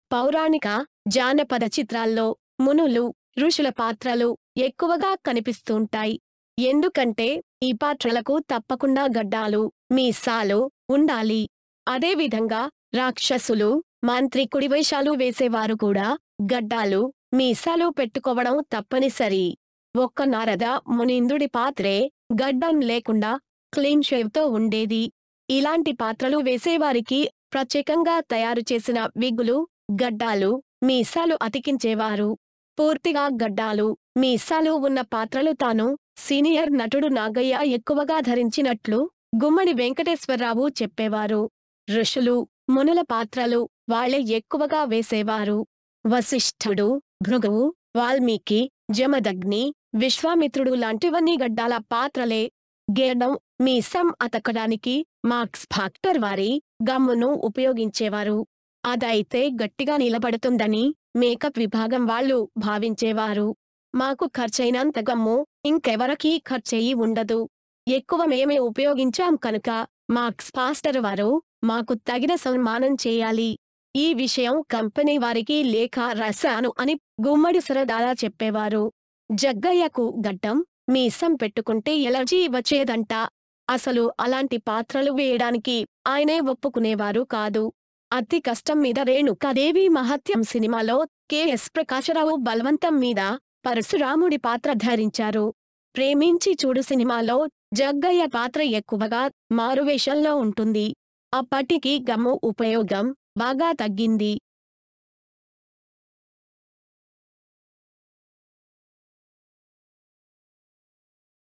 పౌరాణిక జానపద చిత్రాల్లో మునులు ఋషుల పాత్రలు ఎక్కువగా కనిపిస్తుంటాయి ఎందుకంటే ఈ పాత్రలకు తప్పకుండా గడ్డాలు మీసాలు ఉండాలి అదేవిధంగా రాక్షసులు మాంత్రికుడి వేషాలు వేసేవారు కూడా గడ్డాలు మీసాలు పెట్టుకోవడం తప్పనిసరి ఒక్క నారద మునిందుడి పాత్రే గడ్డం లేకుండా క్లీన్ షేవ్ తో ఉండేది ఇలాంటి పాత్రలు వేసేవారికి ప్రత్యేకంగా తయారు చేసిన విగ్గులు గడ్డాలు మీసాలు అతికించేవారు పూర్తిగా గడ్డాలు మీసాలు ఉన్న పాత్రలు తాను సీనియర్ నటుడు నాగయ్య ఎక్కువగా ధరించినట్లు గుమ్మడి వెంకటేశ్వరరావు చెప్పేవారు ఋషులు మునుల పాత్రలు వాళ్ళే ఎక్కువగా వేసేవారు వశిష్ఠుడు భృగువు వాల్మీకి జమదగ్ని విశ్వామిత్రుడు లాంటివన్నీ గడ్డాల పాత్రలే గేడం మీసం అతకడానికి మార్క్స్ ఫాక్టర్ వారి గమ్మును ఉపయోగించేవారు అదైతే గట్టిగా నిలబడుతుందని మేకప్ విభాగం వాళ్ళు భావించేవారు మాకు ఖర్చైనంత గమ్ము ఇంకెవరకీ ఖర్చయి ఉండదు ఎక్కువ మేమే ఉపయోగించాం కనుక మార్క్స్ ఫాస్టర్ వారు మాకు తగిన సన్మానం చేయాలి ఈ విషయం కంపెనీ వారికి లేఖ రాశాను అని గుమ్మడి సరదాలా చెప్పేవారు జగ్గయ్యకు గడ్డం మీసం పెట్టుకుంటే ఎలర్జీ వచ్చేదంట అసలు అలాంటి పాత్రలు వేయడానికి ఆయనే ఒప్పుకునేవారు కాదు అతి కష్టం మీద రేణుకాదేవి మహత్యం సినిమాలో కెఎస్ ప్రకాశరావు బలవంతం మీద పరశురాముడి పాత్ర ధరించారు ప్రేమించి చూడు సినిమాలో జగ్గయ్య పాత్ర ఎక్కువగా మారువేషంలో ఉంటుంది అప్పటికి గమ్ము ఉపయోగం బాగా తగ్గింది